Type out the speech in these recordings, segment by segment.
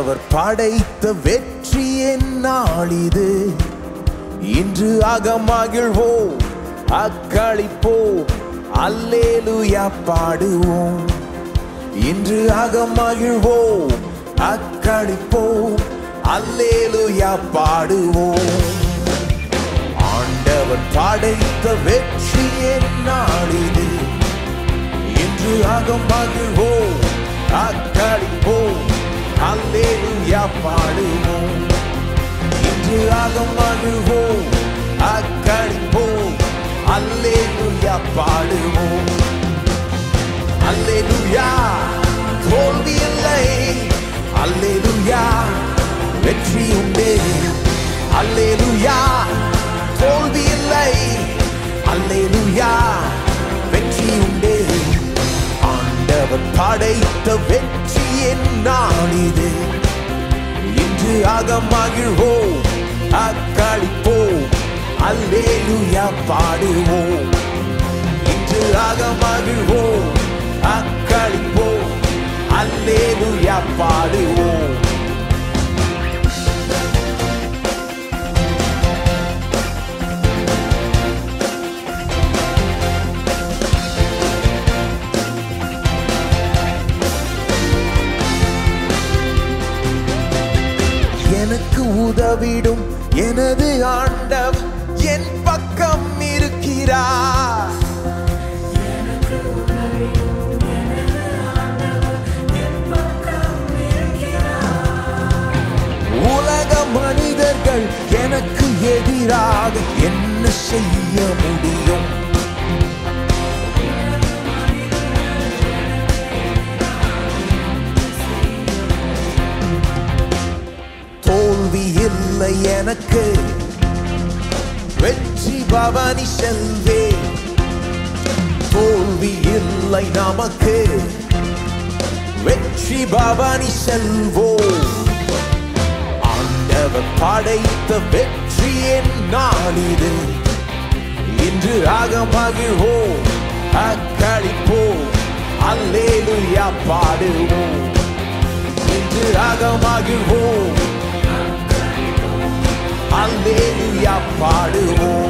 ஆண்டவர் படைத்த வெற்றி என்னாளிது இன்று அகமகிழ்வோம் அக்களிப்போம் அல்லேலுயா பாடுவோம் இன்று அகமகிழ்வோம் அக்களிப்போம் அல்லேலுயா பாடுவோம் ஆண்டவர் படைத்த வெற்றி என்னாளிது இன்று அகமகிழ்வோம் அக்களிப்போம் அல்லேலுயா பாடுவோம் இன்று அகமகிழ்வோம் அக்களிப்போம் அல்லேலுயா பாடுவோம் அல்லேலுயா தோல்வி இல்லை அல்லேலுயா வெற்றி உண்டே அல்லேலுயா தோல்வி இல்லை அல்லேலுயா வெற்றி உண்டே ஆண்டவர் படைத்த வெற்றி என்னாளிது இன்று அகமகிழ்வோம் அக்களிப்போம் அல்லேலுயா பாடுவோம் இன்று அகமகிழ்வோம் அக்களிப்போம் அல்லேலுயா பாடுவோம் எனக்கு உதவிடும் எனது ஆண்டவர் என் பக்கம் இருக்கிறார் உலக மனிதர்கள் எனக்கு எதிராக என்ன செய்ய முடியும் தோல்வி இல்லை எனக்கு வெற்றி பவனி செல்வே தோல்வி இல்லை நமக்கு வெற்றி பவனி செல்வோம் ஆண்டவர் படைத்த வெற்றி என் நாளிது இன்று அகமகிழ்வோம் அக்களிப்போம் அல்லேலுயா பாடுவோம் இன்று அகமகிழ்வோம் அல்லேலுயா பாடுவோம்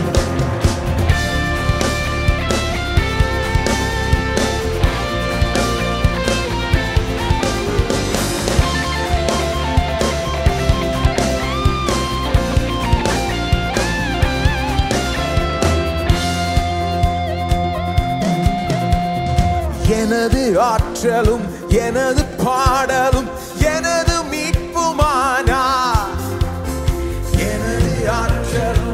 எனது ஆற்றலும் எனது பாடலும் எனது மீட்புமானா எனது ஆற்றலும்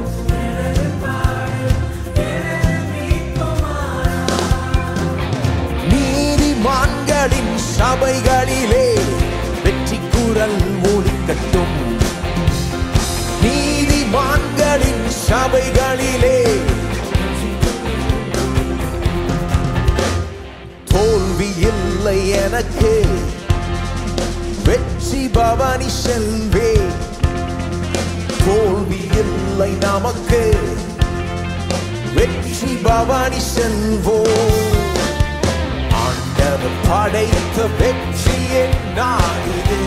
நீதிமான்களின் சபைகளிலே வெற்றி குரல் ஒலிக்கட்டும் நீதிமான்களின் சபைகளிலே தோல்வி இல்லை எனக்கு வெற்றி பவானி செல்வே தோல்வி இல்லை நமக்கு வெற்றி பவானி செல்வோம் ஆண்டவர் படைத்த வெற்றி நாடிது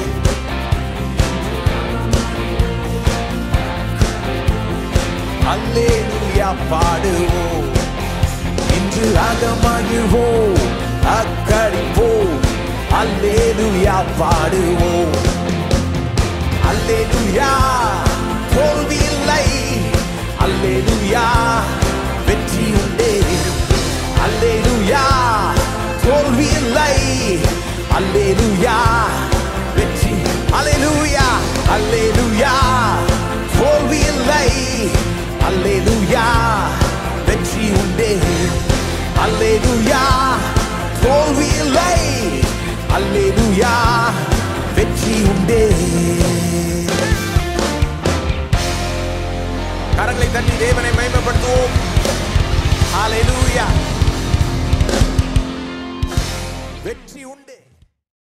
அல்லேலூயா பாடுவோம் இன்று அகமகிழ்வோம் அக்கடிப்போம் அல்லேலூயா பாடுவோம் அல்லேலூயா தோல்வி இல்லை அல்லேலூயா வெற்றி உண்டே அல்லேலூயா தோல்வி இல்லை அல்லேலூயா வெற்றி அல்லேலூயா அல்லேலூயா தோல்வி இல்லை அல்லேலூயா வெற்றி உண்டே அல்லேலூயா தோல்வி இல்லை அல்லேலூயா வெற்றி உண்டே கரங்களை தட்டி தேவனை மகிமைப்படுத்துவோம் ஹalleluya